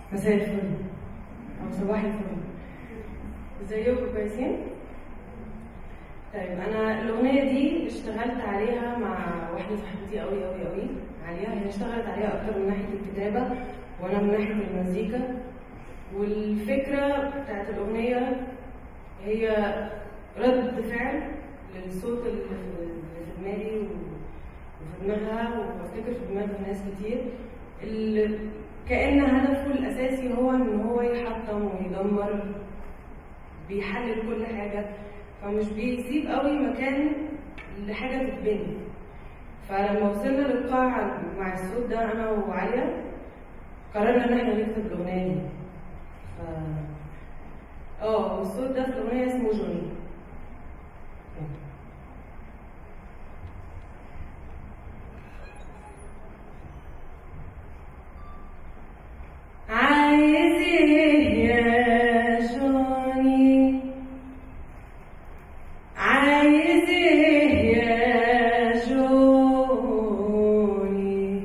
مساء الفل أو صباح الفل ازيكم كويسين؟ طيب أنا الأغنية دي اشتغلت عليها مع واحدة صاحبتي أوي أوي أوي عليها هي اشتغلت عليها أكتر من ناحية الكتابة وأنا من ناحية المزيكا والفكرة بتاعت الأغنية هي رد فعل للصوت اللي في اللي في دماغي وفي دماغها وبفتكر في دماغ ناس كتير اللي كأن هدفه الأساسي هو إن هو يحطم ويدمر بيحلل كل حاجة فمش بيسيب قوي مكان لحاجة تتبني فلما وصلنا للقاعة مع الصوت ده أنا وعليا قررنا إن احنا نكتب الأغنية دي ف... اه والصوت ده في الأغنية اسمه جوني عايز ايه يا جوني عايز ايه يا جوني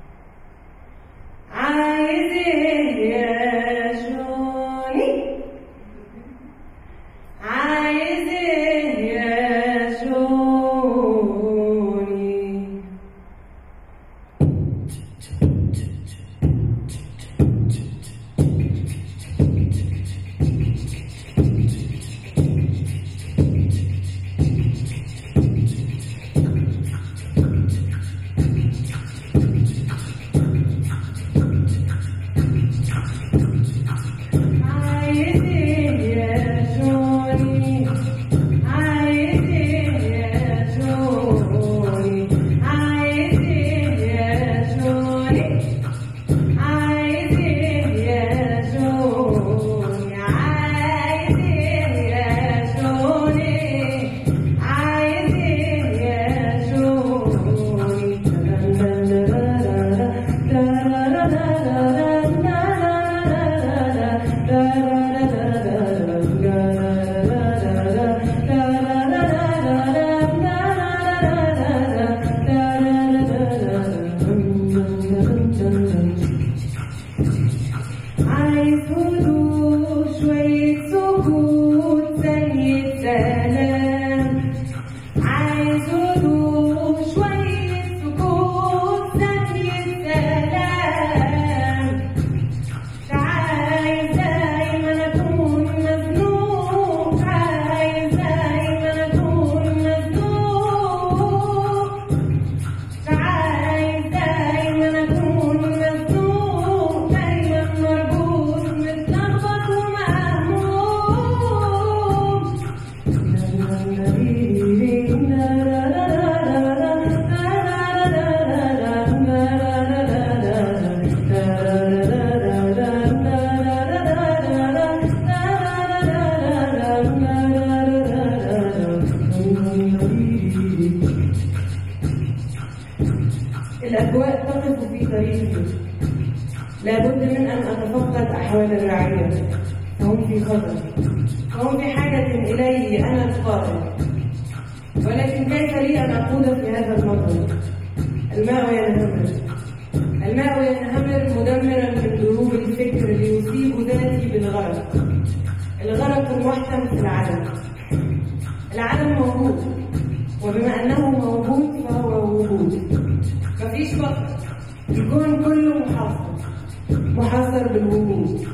عايز ايه يا جوني عايز ايه يا جوني عايز ايه يا جوني عايز ايه يا جوني عايز ايه يا جوني عايز ايه يا جوني عايز ايه يا جوني عايز ايه يا جوني عايز هدوء شوية سكوت ثانية سلام عايز هدوء شوية سكوت ثانية سلام مش عايز دايما أكون مزنوق عايز دايما أكون مزنوق مش عايز دايما أكون مزنوق دايما مربوط متلخبط ومهموم الأجواء تقف في طريقي لابد من أن أتفقد أحوال الرعية فهم في خطر فهم في حاجة إلي أنا القائد ولكن كيف لي أن أقود في هذا المطر الماء ينهمر الماء ينهمر مدمرا من دروب الفكر ليصيب ذاتي بالغرق الغرق المحكم في العالم العالم موجود وبما أنه موجود فهو وجود مفيش فقر الكون كله محاصر محاصر بالوجود